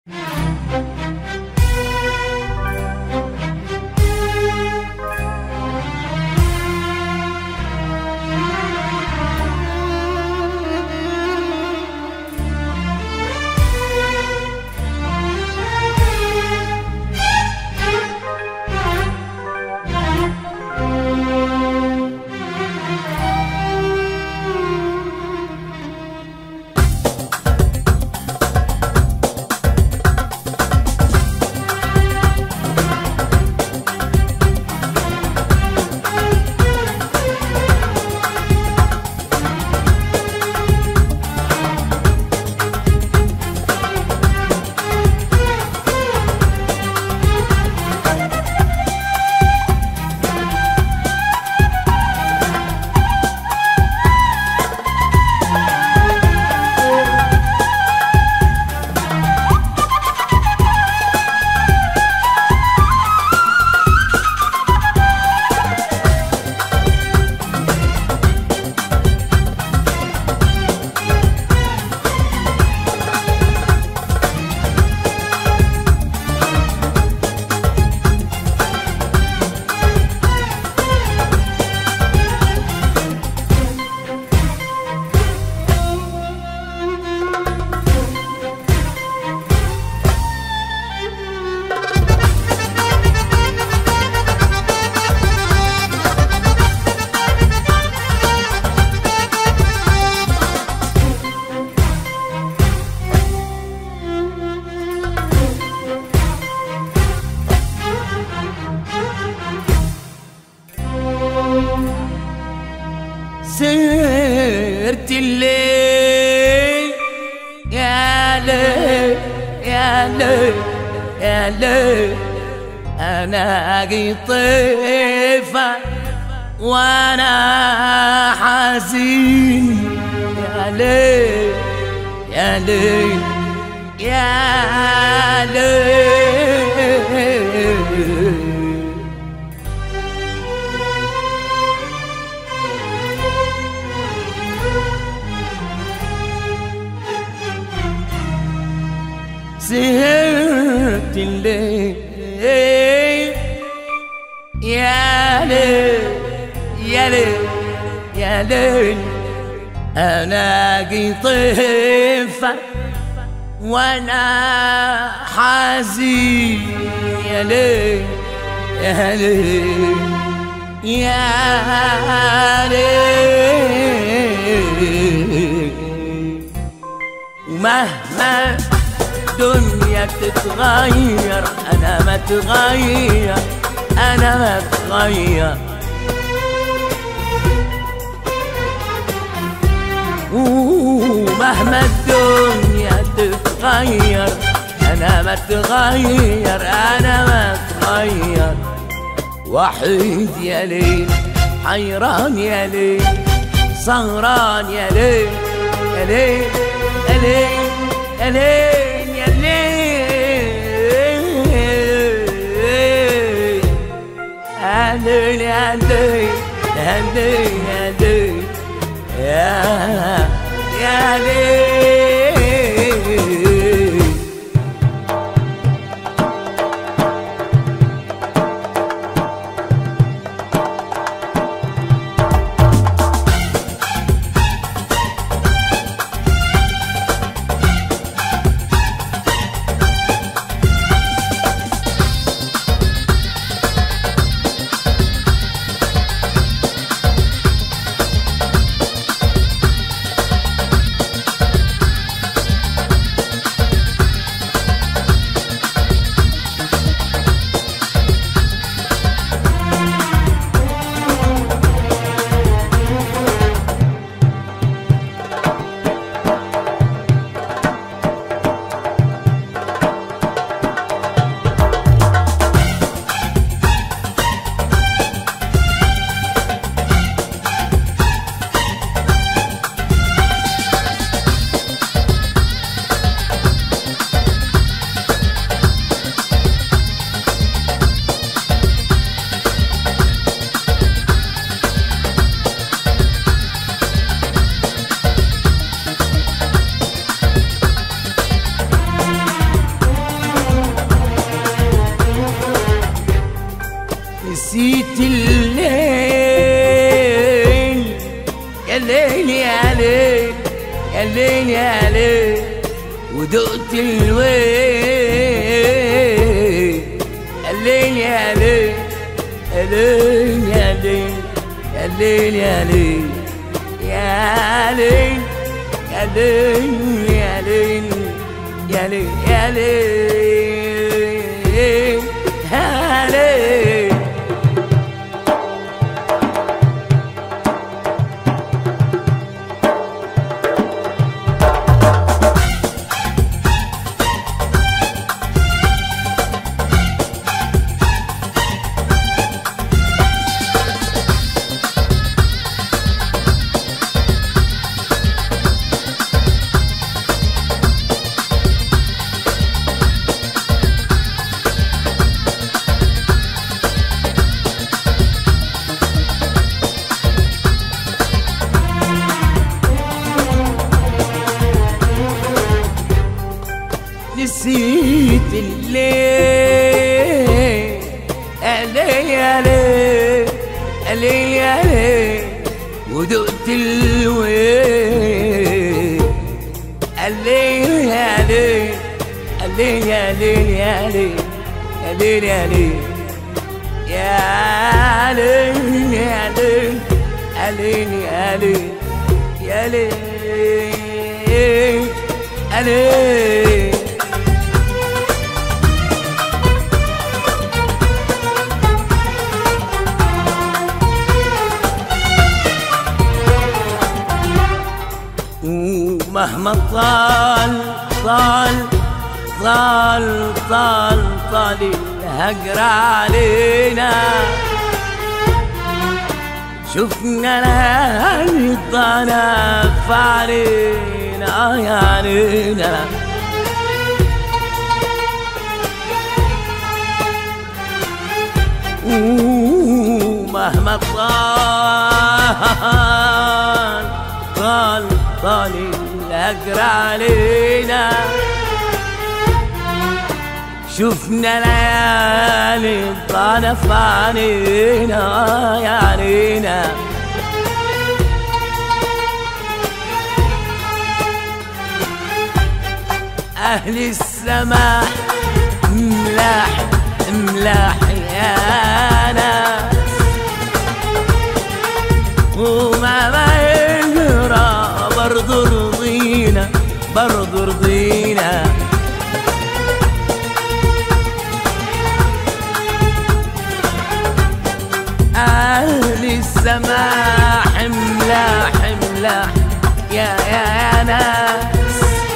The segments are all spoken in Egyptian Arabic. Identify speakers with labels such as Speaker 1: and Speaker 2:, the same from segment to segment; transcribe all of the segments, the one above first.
Speaker 1: سهرت الليل يا ليل يا ليل يا ليل انا قطيفة وانا حزين يا ليل يا ليل يا ليل سهرت الليل يا ليل يا ليل يا ليل انا قطيفة وانا حزين يا ليل يا ليل يا ليل ومهما الدنيا بتتغير انا ما اتغير انا ما اتغير ومهما الدنيا تتغير انا ما اتغير انا ما اتغير وحيد يا ليل حيران يا ليل سهران يا ليل يا ليل يا ليل يا ليل يا ليل يا ليل يا ليل يا ليل يا ليل يا يا ليل ليل يا ليل ودقت الويل الليل يا ليل الليل يا ليل الليل يا ليل يا ليل يا ليل يا ليل يا ليل يا ليل يا ليل نسيت الليل الليل يا ليل الليل يا ليل ودقت الويل الليل يا ليل الليل يا ليل يا ليل الليل يا ليل يا ليل يا ليل الليل يا ليل يا ليل يا ليل ومهما طال طال طال طال طال الهجر علينا شفنا ليالي الضنف علينا يا علينا ومهما طال طال طال الهجر علينا شفنا ليالي الضنف علينا يا علينا أهل السماء ملاح ملاح يا ناس وما ما يقرا برضو رضينا برضو رضينا أهل السماء حملة حملة يا يا يا ناس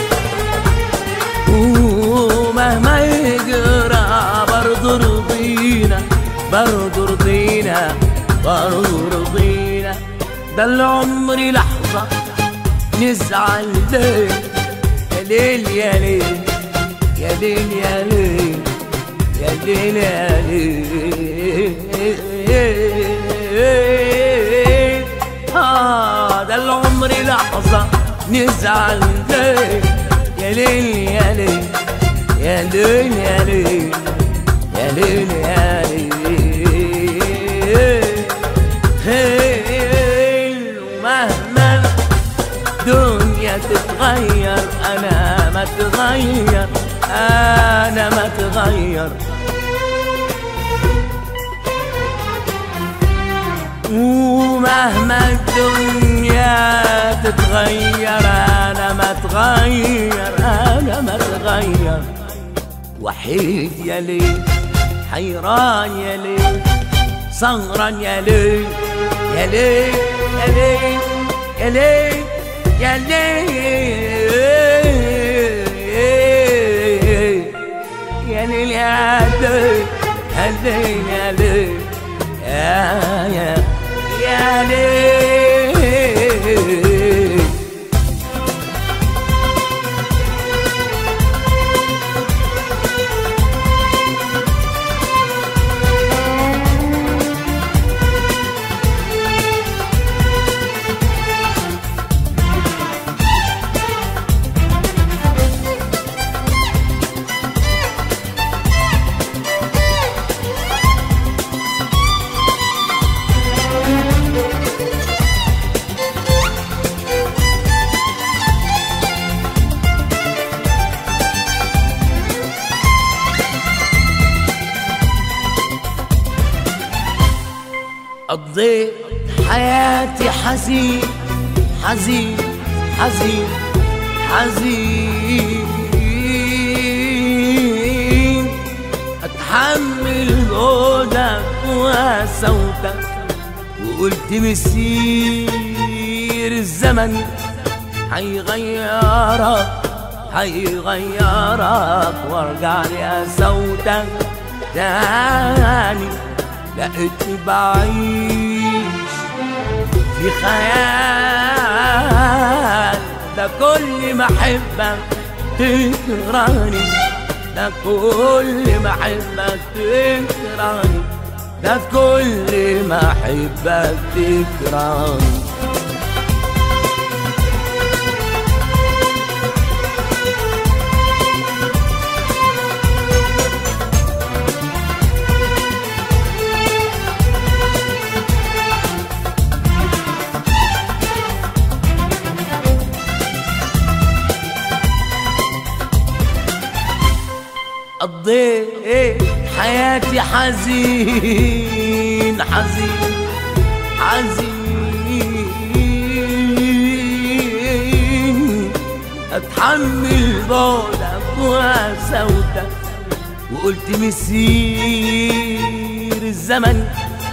Speaker 1: ومهما يقرا برضو رضينا برضو رضينا برضو رضينا ده العمر لحظة نزعل ليه يا ليل يا ليل يا ليل يا ليل يا ليل يا ليل آه ده العمر لحظة نزعل ليه يا ليل يا ليل يا ليل يا ليل يا ليل يا ليل ومهما الدنيا تتغير انا ما تغير انا ما تغير ومهما الدنيا تتغير انا ما تغير انا ما تغير وحيد يا ليل حيران يا ليل سهران يا ليل يا ليل يا ليل يا ليل يا ليل يا ليل يا ليل يا ليل يا ليل يا يا يا ليل قضيت حياتي حزين حزين حزين حزين اتحمل جهدك وسوتك وقلت مسير الزمن هيغيرك هيغيرك وارجع لقسوتك تاني لقيتني بعيش في خيال ده كل ما احبك تكرهني ده كل ما احبك تكرهني ده كل ما احبك تكرهني قضيت حياتي حزين حزين حزين اتحمل بعدك وسودك وقلت مسير الزمن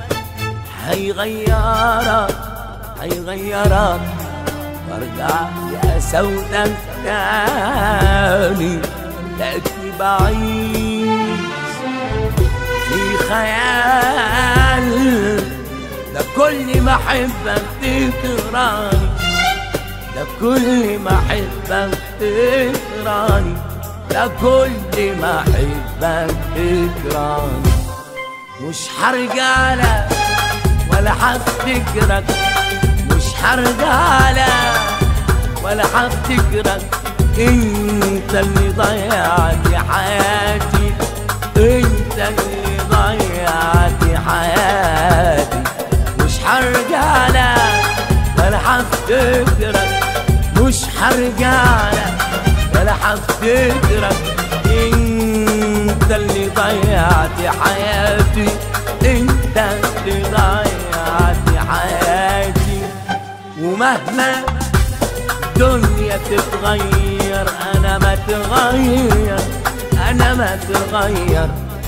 Speaker 1: هيغيرك هيغيرك وارجع يا سودك تاني لقيتني بعيش في خيال ده كل ما احبك تكرهني ده كل ما احبك تكرهني ده كل ما احبك تكرهني مش هرجع لك ولا هفتكرك مش هرجع لك ولا هفتكرك انت اللي ضيعت حياتي انت اللي ضيعت حياتي مش هرجع لك ولا هفتكرك مش هرجع لك ولا هفتكرك انت اللي ضيعت حياتي انت اللي ضيعت حياتي ومهما الدنيا تتغير انا ما تغير انا ما تغير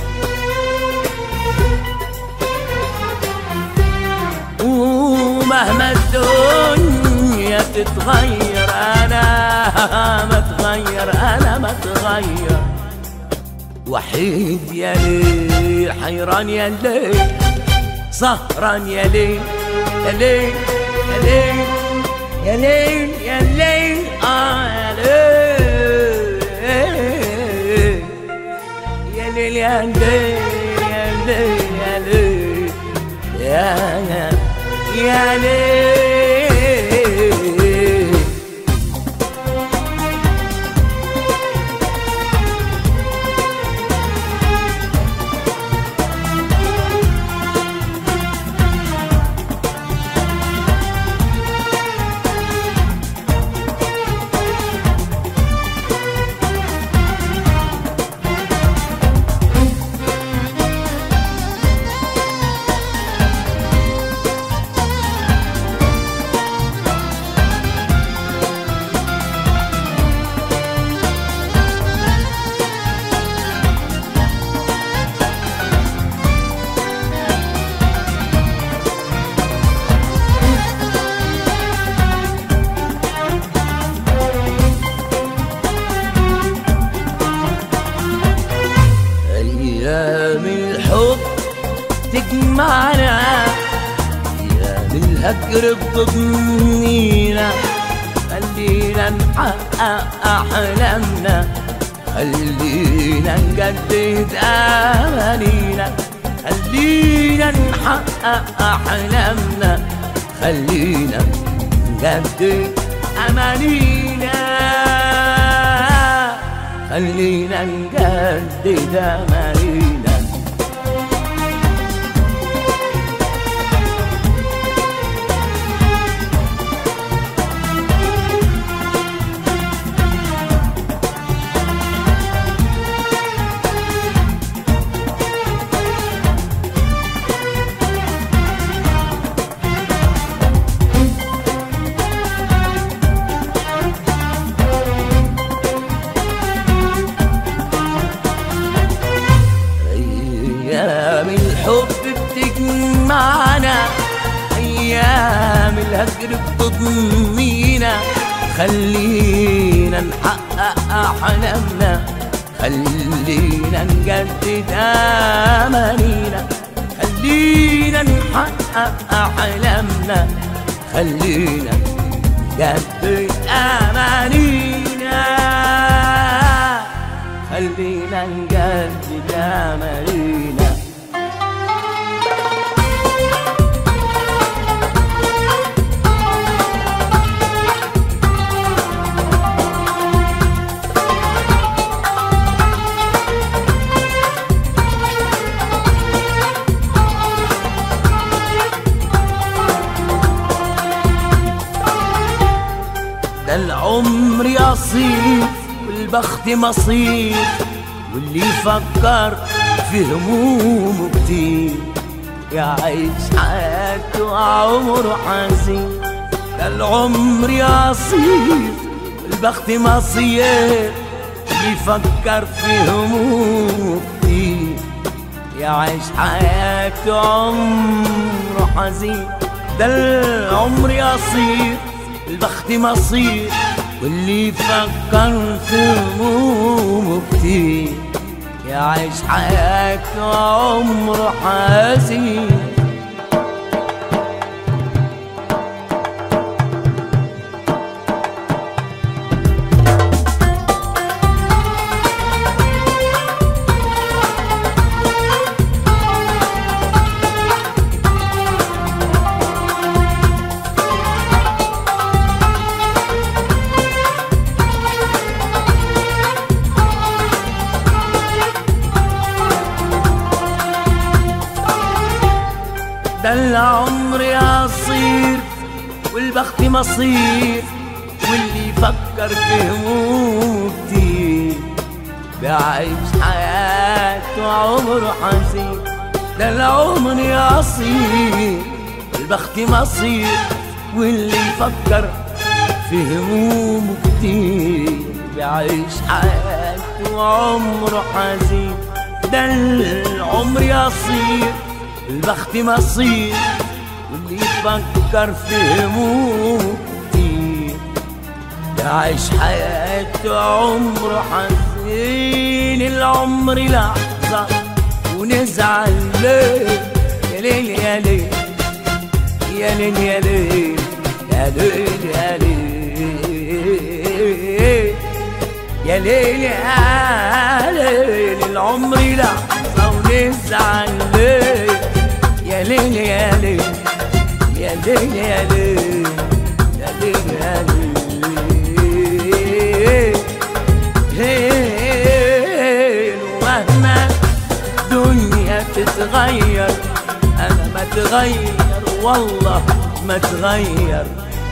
Speaker 1: ومهما الدنيا تتغير انا ما تغير انا ما تغير وحيد يا ليل حيران يا ليل سهران يا ليل يا ليل يا ليل يا ليل يا ليل آه يا ليل يا ليل يا ليل يا ليل يا ليل يا يا يا ليل أيام الحب تجمعنا أيام الهجر بتضنينا خلينا نحقق أحلامنا خلينا نجدد أمانينا خلينا نحقق أحلامنا خلينا نجدد أمانينا خلينا نجدد أمانينا ايام الهجر بتضنينا خلينا نحقق احلامنا خلينا نجدد امانينا خلينا نحقق احلامنا خلينا نجدد امانينا خلينا نجدد امانينا ده العمر يصير والبخت مصير واللي يفكر في همومه كتير يعيش حياته عمره حزين ده العمر يصير والبخت مصير اللي يفكر في همومه كتير يعيش حياته عمره حزين ده العمر يصير البخت مصير واللي يفكر في همومه كتير يعيش حياته عمره حزين ده العمر يصير والبخت مصير واللي يفكر في همومه كتير بيعيش حياته عمره حزين ده العمر يصير والبخت مصير واللي يفكر في همومه كتير بيعيش حياته عمره حزين ده العمر يصير البخت مصير واللي يفكر في همومه كتير يعيش حياته عمره حزين العمر لحظة ونزعل ليه يا ليل يا ليل يا ليل يا ليل يا ليل يا ليل يا ليل يا ليل العمر لحظة ونزعل ليه يا ليل يا ليل يا ليل يا ليل يا ليل يا ليل ليل ومهما الدنيا تتغير انا ما تغير والله ما تغير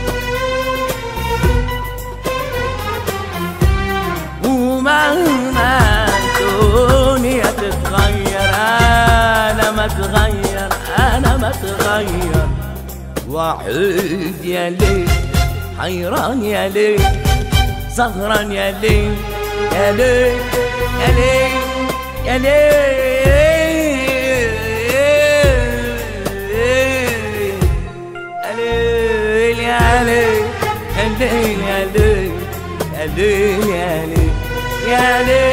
Speaker 1: ومهما الدنيا تتغير انا ما تغير انا ما تغير وحيد يا ليل حيران يا ليل سهران يا ليل يا ليل يا ليل يا ليل يا ليل يا ليل يا ليل يا ليل يا ليل يا ليل يا ليل